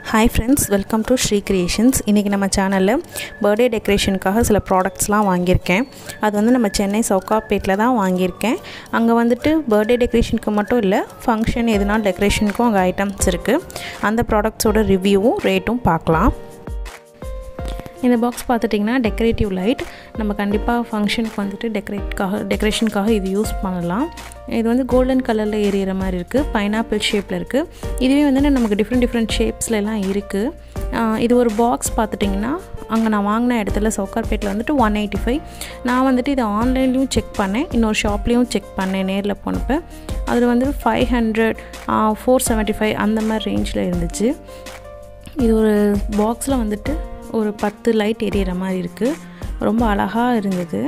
hi friends welcome to Sri Creations இன்றைக்கி நம்ம சேனலில் பர்த்டே டெக்கரேஷனுக்காக சில ப்ராடக்ட்ஸ்லாம் வாங்கியிருக்கேன் அது வந்து நம்ம சென்னை சவுகாப்பேட்டில் தான் வாங்கியிருக்கேன் அங்கே வந்துட்டு பர்த்டே டெக்கரேஷனுக்கு மட்டும் இல்லை ஃபங்க்ஷன் எதுனா டெக்கரேஷனுக்கும் அங்கே ஐட்டம்ஸ் இருக்குது அந்த ப்ராடக்ட்ஸோட ரிவ்யூவும் ரேட்டும் பார்க்கலாம் இந்த பாக்ஸ் பார்த்துட்டிங்கன்னா டெக்கரேட்டிவ் லைட் நம்ம கண்டிப்பாக ஃபங்க்ஷனுக்கு வந்துட்டு டெக்கரேட்காக டெக்கரேஷனுக்காக இது யூஸ் பண்ணலாம் இது வந்து கோல்டன் கலரில் எரியிற மாதிரி இருக்குது பைனாப்பிள் ஷேப்பில் இருக்குது இதுவே வந்து நமக்கு டிஃப்ரெண்ட் டிஃப்ரெண்ட் ஷேப்ஸ்லலாம் இருக்குது இது ஒரு பாக்ஸ் பார்த்துட்டிங்கன்னா அங்கே நான் வாங்கின இடத்துல சவுக்கார்பேட்டில் வந்துட்டு ஒன் எயிட்டி ஃபைவ் நான் வந்துட்டு இதை ஆன்லைன்லேயும் செக் பண்ணேன் இன்னொரு ஷாப்லேயும் செக் பண்ணேன் நேரில் போனப்போ அதில் வந்து five hundred four seventy five அந்த மாதிரி ரேஞ்சில் இருந்துச்சு இது ஒரு பாக்ஸில் வந்துட்டு ஒரு பத்து லைட் எரியிற மாதிரி இருக்குது ரொம்ப அழகாக இருந்தது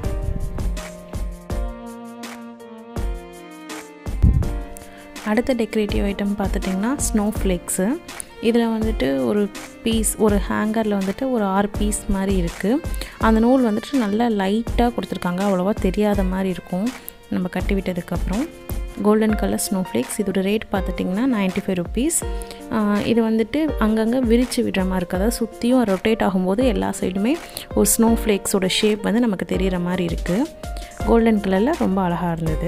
அடுத்த டெக்கரேட்டிவ் ஐட்டம் பார்த்துட்டிங்கன்னா ஸ்னோ ஃப்ளேக்ஸு இதில் வந்துட்டு ஒரு பீஸ் ஒரு ஹேங்கரில் வந்துட்டு ஒரு ஆறு பீஸ் மாதிரி இருக்குது அந்த நூல் வந்துட்டு நல்லா லைட்டாக கொடுத்துருக்காங்க அவ்வளோவா தெரியாத மாதிரி இருக்கும் நம்ம கட்டி விட்டதுக்கப்புறம் கோல்டன் கலர் ஸ்னோ ஃப்ளேக்ஸ் இதோட ரேட் பார்த்துட்டிங்கன்னா நைன்ட்டி ஃபைவ் ருபீஸ் இது வந்துட்டு அங்கங்கே விரித்து விடுற மாதிரி இருக்குது அதாவது சுற்றியும் ரொட்டேட் ஆகும்போது எல்லா சைடுமே ஒரு ஸ்னோ ஃப்ளேக்ஸோட ஷேப் வந்து நமக்கு தெரிகிற மாதிரி இருக்குது கோல்டன் கலரில் ரொம்ப அழகாக இருந்தது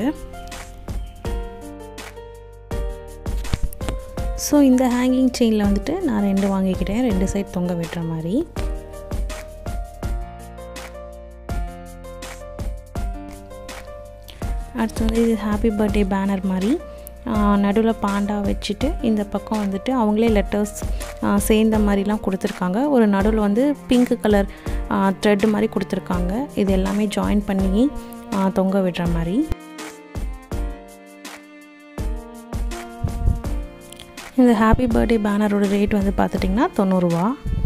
ஸோ இந்த ஹேங்கிங் செயினில் வந்துட்டு நான் ரெண்டு வாங்கிக்கிட்டேன் ரெண்டு சைட் தொங்க விடுற மாதிரி அடுத்து வந்து இது ஹாப்பி பர்த்டே பேனர் மாதிரி நடுவில் பாண்டா வச்சுட்டு இந்த பக்கம் வந்துட்டு அவங்களே லெட்டர்ஸ் சேர்ந்த மாதிரிலாம் கொடுத்துருக்காங்க ஒரு நடுவில் வந்து பிங்க் கலர் த்ரெட் மாதிரி கொடுத்துருக்காங்க இது எல்லாமே ஜாயின் பண்ணி தொங்க விடுற மாதிரி இந்த ஹாப்பி பர்த்டே பேனரோட ரேட் வந்து பார்த்துட்டிங்கன்னா தொண்ணூறுரூவா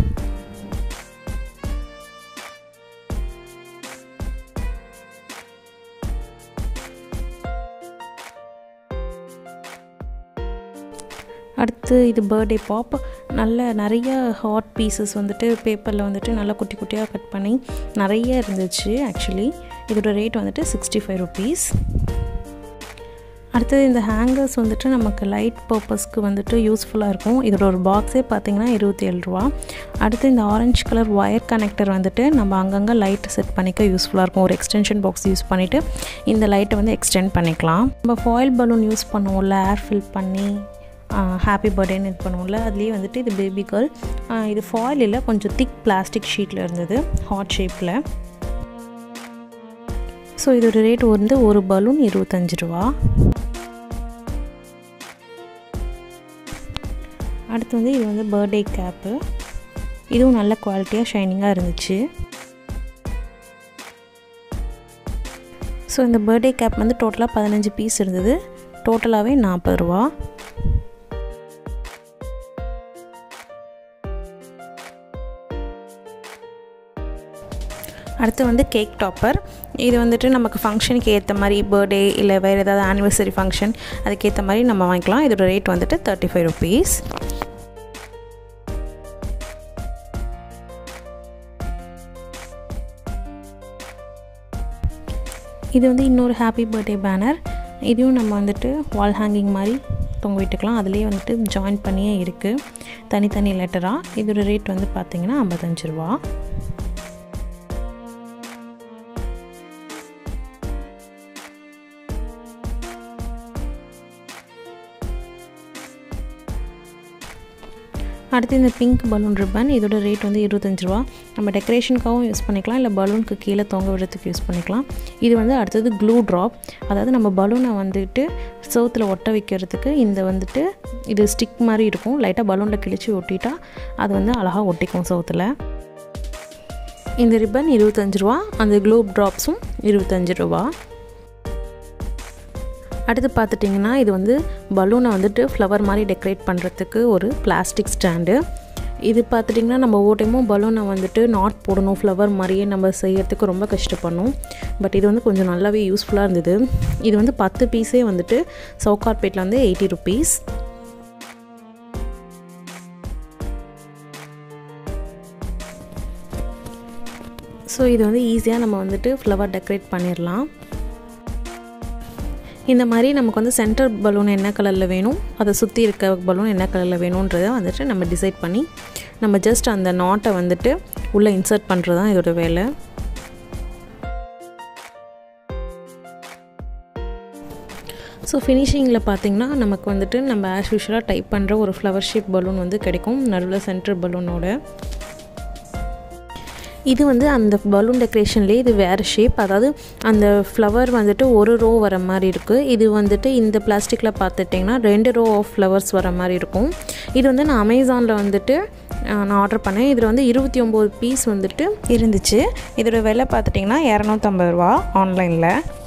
அடுத்து இது பர்த்டே பாப் நல்ல நிறைய ஹாட் பீசஸ் வந்துட்டு பேப்பரில் வந்துட்டு நல்லா குட்டி குட்டியாக கட் பண்ணி நிறைய இருந்துச்சு ஆக்சுவலி இதோட ரேட் வந்துட்டு சிக்ஸ்டி ஃபைவ் ருபீஸ் அடுத்தது இந்த ஹேங்கர்ஸ் வந்துட்டு நமக்கு லைட் பர்பஸ்க்கு வந்துட்டு யூஸ்ஃபுல்லாக இருக்கும் இதோட ஒரு பாக்ஸே பார்த்திங்கன்னா இருபத்தி ஏழு ரூபா அடுத்து இந்த ஆரஞ்சு கலர் ஒயர் கனெக்டர் வந்துட்டு நம்ம அங்கங்கே லைட் செட் பண்ணிக்க யூஸ்ஃபுல்லாக இருக்கும் ஒரு எக்ஸ்டென்ஷன் பாக்ஸ் யூஸ் பண்ணிவிட்டு இந்த லைட்டை வந்து எக்ஸ்டெண்ட் பண்ணிக்கலாம் நம்ம ஃபாயில் பலூன் யூஸ் பண்ணுவோம்ல ஏர் ஃபில் பண்ணி ஹாப்பி பர்த்டேன்னு இது பண்ணுவோம்ல அதுலேயே வந்துட்டு இது பேபி கேர்ள் இது ஃபாயில் இல்லை கொஞ்சம் திக் பிளாஸ்டிக் ஷீட்டில் இருந்தது ஹாட் ஷேப்பில் ஸோ இதோட ரேட் வந்து ஒரு பலூன் இருபத்தஞ்சி ரூபா அடுத்து வந்து இது வந்து பர்த்டே கேப்பு இதுவும் நல்ல குவாலிட்டியாக ஷைனிங்காக இருந்துச்சு ஸோ இந்த பர்த்டே கேப் வந்து டோட்டலாக பதினஞ்சு பீஸ் இருந்தது டோட்டலாகவே நாற்பது ரூபா அடுத்து வந்து கேக் டாப்பர் இது வந்துட்டு நமக்கு ஃபங்க்ஷனுக்கு ஏற்ற மாதிரி பர்த்டே இல்லை வேறு ஏதாவது ஆனிவர்சரி ஃபங்க்ஷன் அதுக்கேற்ற மாதிரி நம்ம வாங்கிக்கலாம் இதோட ரேட் வந்துட்டு தேர்ட்டி ஃபைவ் ருபீஸ் இது வந்து இன்னொரு ஹாப்பி பர்த்டே பேனர் இதையும் நம்ம வந்துட்டு வால் ஹேங்கிங் மாதிரி தொங்க விட்டுக்கலாம் அதுலேயே வந்துட்டு ஜாயின் பண்ணியே இருக்குது தனித்தனி லெட்டராக இதோட ரேட் வந்து பார்த்திங்கன்னா ஐம்பத்தஞ்சு ரூபா அடுத்து இந்த பிங்க் பலூன் ரிப்பன் இதோட ரேட் வந்து இருபத்தஞ்சி ரூபா நம்ம டெக்கரேஷனுக்காகவும் யூஸ் பண்ணிக்கலாம் இல்லை பலூனுக்கு கீழே தொங்க விடுறதுக்கு யூஸ் பண்ணிக்கலாம் இது வந்து அடுத்தது க்ளூ ட்ராப் அதாவது நம்ம பலூனை வந்துட்டு சவுத்தில் ஒட்ட வைக்கிறதுக்கு இந்த வந்துட்டு இது ஸ்டிக் மாதிரி இருக்கும் லைட்டாக பலூனில் கிழிச்சு ஒட்டிட்டா அது வந்து அழகாக ஒட்டிக்கும் சவுத்தில் இந்த ரிப்பன் இருபத்தஞ்சி ரூபா அந்த க்ளூ ட்ராப்ஸும் இருபத்தஞ்சி ரூபா அடுத்து பார்த்துட்டிங்கன்னா இது வந்து பலூனை வந்துட்டு ஃப்ளவர் மாதிரி டெக்கரேட் பண்ணுறதுக்கு ஒரு பிளாஸ்டிக் ஸ்டாண்டு இது பார்த்துட்டிங்கன்னா நம்ம ஒவ்வொரு டைமும் பலூனை வந்துட்டு நாட் போடணும் ஃப்ளவர் மாதிரியே நம்ம செய்யறதுக்கு ரொம்ப கஷ்டப்படணும் பட் இது வந்து கொஞ்சம் நல்லாவே யூஸ்ஃபுல்லாக இருந்தது இது வந்து பத்து பீஸே வந்துட்டு சவுகார்பேட்டில் வந்து எயிட்டி ருபீஸ் ஸோ இது வந்து ஈஸியாக நம்ம வந்துட்டு ஃப்ளவர் டெக்கரேட் பண்ணிடலாம் இந்த மாதிரி நமக்கு வந்து சென்டர் பலூன் என்ன கலரில் வேணும் அதை சுற்றி இருக்க பலூன் என்ன கலரில் வேணுன்றதை வந்துட்டு நம்ம டிசைட் பண்ணி நம்ம ஜஸ்ட் அந்த நாட்டை வந்துட்டு உள்ளே இன்சர்ட் பண்ணுறது தான் இதோட வேலை ஸோ ஃபினிஷிங்கில் பார்த்திங்கன்னா நமக்கு வந்துட்டு நம்ம ஆஸ் யூஷுவலாக டைப் பண்ணுற ஒரு ஃப்ளவர் ஷேப் பலூன் வந்து கிடைக்கும் நடுவில் சென்டர் பலூனோட இது வந்து அந்த பலூன் டெக்கரேஷன்லேயே இது வேறு ஷேப் அதாவது அந்த ஃப்ளவர் வந்துட்டு ஒரு ரோ வர மாதிரி இருக்குது இது வந்துட்டு இந்த பிளாஸ்டிக்கில் பார்த்துட்டிங்கன்னா ரெண்டு ரோ ஆஃப் ஃப்ளவர்ஸ் வர மாதிரி இருக்கும் இது வந்து நான் அமேசானில் வந்துட்டு நான் ஆர்டர் பண்ணேன் இதில் வந்து இருபத்தி ஒம்பது பீஸ் வந்துட்டு இருந்துச்சு இதோட விலை பார்த்துட்டிங்கன்னா இரநூத்தம்பது ரூபா ஆன்லைனில்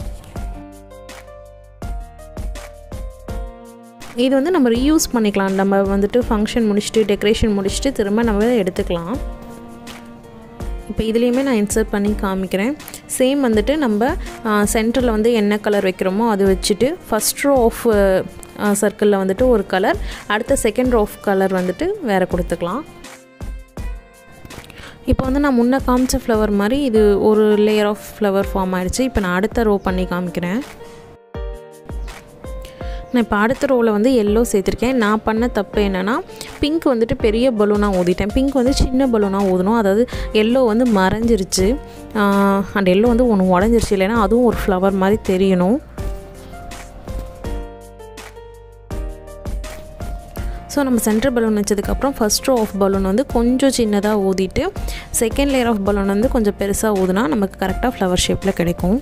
இது வந்து நம்ம ரீயூஸ் பண்ணிக்கலாம் நம்ம வந்துட்டு ஃபங்க்ஷன் முடிச்சுட்டு டெக்கரேஷன் முடிச்சுட்டு திரும்ப நம்ம எடுத்துக்கலாம் இப்போ இதுலேயுமே நான் இன்சர்ட் பண்ணி காமிக்கிறேன் சேம் வந்துட்டு நம்ம சென்டரில் வந்து என்ன கலர் வைக்கிறோமோ அது வச்சுட்டு ஃபஸ்ட் ரோ ஆஃப் சர்க்கிளில் வந்துட்டு ஒரு கலர் அடுத்த செகண்ட் ரோ ஆஃப் கலர் வந்துட்டு வேறு கொடுத்துக்கலாம் இப்போ வந்து நான் முன்ன காமிச்ச ஃப்ளவர் மாதிரி இது ஒரு லேயர் ஆஃப் ஃப்ளவர் ஃபார்ம் ஆகிடுச்சு இப்போ நான் அடுத்த ரோ பண்ணி காமிக்கிறேன் நான் இப்போ அடுத்த ரோவில் வந்து எல்லோ சேர்த்துருக்கேன் நான் பண்ண தப்பு என்னென்னா பிங்க் வந்துட்டு பெரிய பலூனாக ஊதிட்டேன் பிங்க் வந்து சின்ன பலூனாக ஊதணும் அதாவது எல்லோ வந்து மறைஞ்சிருச்சு அண்ட் எல்லோ வந்து ஒன்று உடஞ்சிருச்சு இல்லைன்னா அதுவும் ஒரு ஃப்ளவர் மாதிரி தெரியணும் ஸோ நம்ம சென்டர் பலூன் வச்சதுக்கப்புறம் ஃபஸ்ட் ரோ ஆஃப் பலூன் வந்து கொஞ்சம் சின்னதாக ஊதிட்டு செகண்ட் லேயர் ஆஃப் பலூன் வந்து கொஞ்சம் பெருசாக ஊதுனா நமக்கு கரெக்டாக ஃப்ளவர் ஷேப்பில் கிடைக்கும்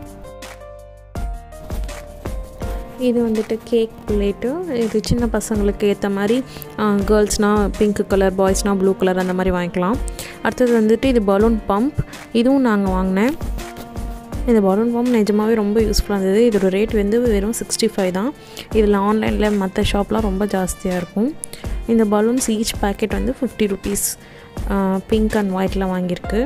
இது வந்துட்டு கேக் பிளேட்டு இது சின்ன பசங்களுக்கு ஏற்ற மாதிரி கேர்ள்ஸ்னால் பிங்க் கலர் பாய்ஸ்னால் ப்ளூ கலர் அந்த மாதிரி வாங்கிக்கலாம் அடுத்தது வந்துட்டு இது பலூன் பம்ப் இதுவும் நாங்கள் வாங்கினேன் இந்த பலூன் பம்ப் நிஜமாகவே ரொம்ப யூஸ்ஃபுல்லாக இருந்தது இதோட ரேட் வந்து வெறும் சிக்ஸ்டி ஃபைவ் தான் இதில் ஆன்லைனில் மற்ற ஷாப்லாம் ரொம்ப ஜாஸ்தியாக இருக்கும் இந்த பலூன்ஸ் ஈச் பேக்கெட் வந்து ஃபிஃப்டி ருபீஸ் பிங்க் அண்ட் ஒயிட்டில் வாங்கியிருக்கு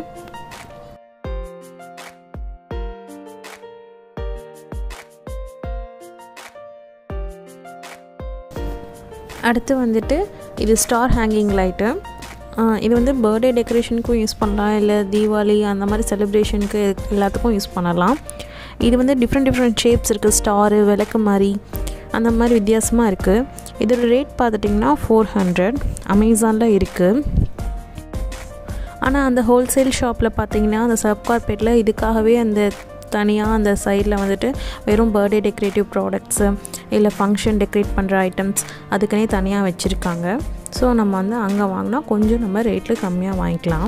அடுத்து வந்துட்டு இது ஸ்டார் ஹேங்கிங் லைட்டு இது வந்து பர்த்டே டெக்கரேஷனுக்கும் யூஸ் பண்ணலாம் இல்லை தீபாவளி அந்த மாதிரி செலிப்ரேஷனுக்கு எல்லாத்துக்கும் யூஸ் பண்ணலாம் இது வந்து டிஃப்ரெண்ட் டிஃப்ரெண்ட் ஷேப்ஸ் இருக்குது ஸ்டாரு விளக்கு மாதிரி அந்த மாதிரி வித்தியாசமாக இருக்குது இதோட ரேட் பார்த்துட்டிங்கன்னா ஃபோர் ஹண்ட்ரட் அமேசானில் இருக்குது ஆனால் அந்த ஹோல்சேல் ஷாப்பில் பார்த்தீங்கன்னா அந்த சப் கார்பெட்டில் இதுக்காகவே அந்த தனியாக அந்த சைடில் வந்துட்டு வெறும் பர்த்டே டெக்கரேட்டிவ் ப்ராடக்ட்ஸு இல்லை ஃபங்க்ஷன் டெக்கரேட் பண்ணுற ஐட்டம்ஸ் அதுக்குன்னே தனியாக வச்சுருக்காங்க ஸோ நம்ம வந்து அங்கே வாங்கினா கொஞ்சம் நம்ம ரேட்டில் கம்மியாக வாங்கிக்கலாம்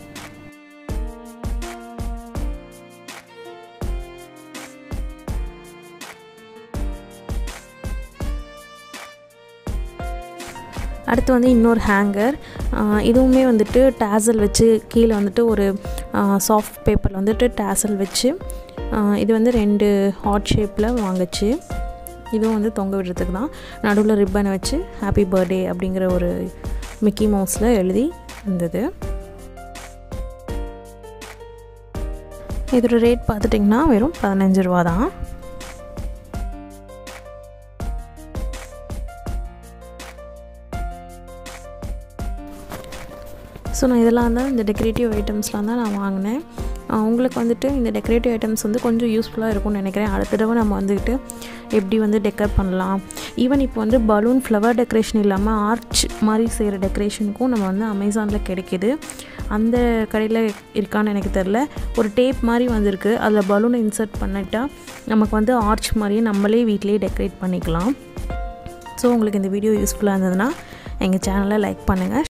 அடுத்து வந்து இன்னொரு ஹேங்கர் இதுவுமே வந்துட்டு டேசல் வச்சு கீழே வந்துட்டு ஒரு சாஃப்ட் பேப்பரில் வந்துட்டு டேசல் வச்சு இது வந்து ரெண்டு ஹாட் ஷேப்பில் வாங்குச்சு இதுவும் வந்து தொங்க விடுறதுக்கு தான் நடுவில் ரிப்பனை வச்சு ஹாப்பி பர்த்டே அப்படிங்கிற ஒரு மிக்கி மவுஸில் எழுதி இருந்தது இதோட ரேட் பார்த்துட்டிங்கன்னா வெறும் பதினஞ்சு ரூபா தான் ஸோ நான் இதெல்லாம் தான் இந்த டெக்கரேட்டிவ் ஐட்டம்ஸ்லாம் தான் நான் வாங்கினேன் உங்களுக்கு வந்துட்டு இந்த டெக்கரேட்டிவ் ஐட்டம்ஸ் வந்து கொஞ்சம் யூஸ்ஃபுல்லாக இருக்கும்னு நினைக்கிறேன் அடுத்த தடவை நம்ம வந்துக்கிட்டு எப்படி வந்து டெக்கர் பண்ணலாம் ஈவன் இப்போ வந்து பலூன் ஃப்ளவர் டெக்கரேஷன் இல்லாமல் ஆர்ச் மாதிரி செய்கிற டெக்கரேஷனுக்கும் நம்ம வந்து அமேசானில் கிடைக்கிது அந்த கடையில் இருக்கான்னு எனக்கு தெரில ஒரு டேப் மாதிரி வந்திருக்கு அதில் பலூனை இன்சர்ட் பண்ணிட்டால் நமக்கு வந்து ஆர்ச் மாதிரியே நம்மளே வீட்டிலேயே டெக்கரேட் பண்ணிக்கலாம் ஸோ உங்களுக்கு இந்த வீடியோ யூஸ்ஃபுல்லாக இருந்ததுன்னா எங்கள் சேனலை லைக் பண்ணுங்கள்